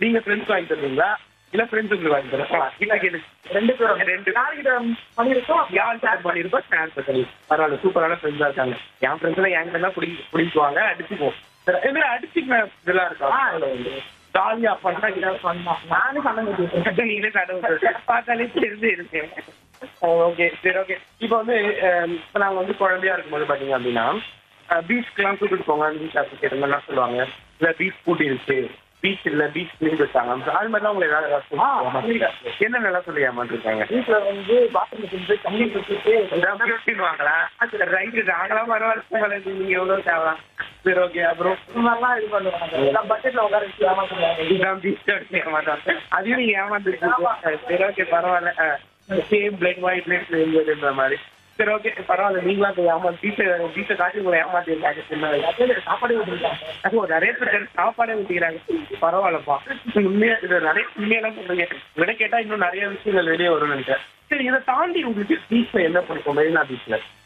நீங்க ஃப்ரெண்ட்ஸ் வாங்கி தருவீங்களா இல்ல ஃப்ரெண்ட்ஸ் உங்களுக்கு வாங்கி தருவா இல்ல கேளு ரெண்டு பேரும் ரெண்டு யார்கிட்ட பண்ணிருக்கோம் யார் ஷேர் பண்ணிருக்கோம் ஷேர் பண்ணி பரவாயில்ல சூப்பரான ஃப்ரெண்ட்ஸா இருக்காங்க என் ஃப்ரெண்ட்ஸ்ல என்கிட்ட தான் பிடி பிடிக்குவாங்க அடிச்சுக்குவோம் இதுல அடிச்சுக்க இதெல்லாம் இருக்கா ஜாலியா பண்ணா இதான் பண்ணா நானும் சண்டை கட்டிருக்கேன் நீங்களே கடவுள் பார்த்தாலே தெரிஞ்சு இருக்கேன் ஓகே சரி ஓகே இப்போ வந்து அஹ், இப்போ நாங்கள் வந்து குழந்தையா இருக்கும்போது பார்த்தீங்க அப்படின்னா பீச்க்கெலாம் கூட்டிட்டு போங்க பீச் அசோசியேட் மாதிரிலாம் சொல்லுவாங்க இல்லை பீச் கூட்டி இருக்கு பீச் இல்லை பீச் கிளீன் வச்சாங்க அது மாதிரிலாம் உங்களை ஏதாவது ஏதாவது ஆ, சொல்லுவாங்க. என்ன நல்லா சொல்லி ஏமாந்துருக்காங்க வீட்டுல வந்து பாத்ரூம் போய் தண்ணி குடிச்சிட்டு வாங்களா ரைட்டு நாங்களாம் பரவாயில்ல நீங்க எவ்வளவு தேவலாம் சரி ஓகே அப்புறம் இந்த மாதிரிலாம் இது பண்ணுவாங்க எல்லாம் பக்கெட்ல உட்கார வச்சு ஏமாத்துறாங்க இதுதான் பீச் ஏமாட்டாங்க அதையும் நீங்க ஏமாந்துருக்கீங்க சரி ஓகே பரவாயில்ல சேம் பிளட் ஒயிட் பிளேட்ன்ற மாதிரி சரி ஓகே பரவாயில்ல நீங்களா போய் ஏமா பீச்சை பீச்சை காட்டி உங்களை ஏமாத்திருக்காங்க சின்ன வயசுல. சாப்பாடு விட்டுருக்காங்க அப்போ நிறைய பேர் சாப்பாடே ஊட்டிக்கிறாங்க பரவாயில்லப்பா உண்மையா இது நிறைய உண்மையெல்லாம் சொல்றீங்க விட கேட்டா இன்னும் நிறைய விஷயங்கள் வெளியே வரும்னு நினைக்கிறேன் சரி இதை தாண்டி உங்களுக்கு பீச்ல என்ன பிடிக்கும் மெரினா பீச்ல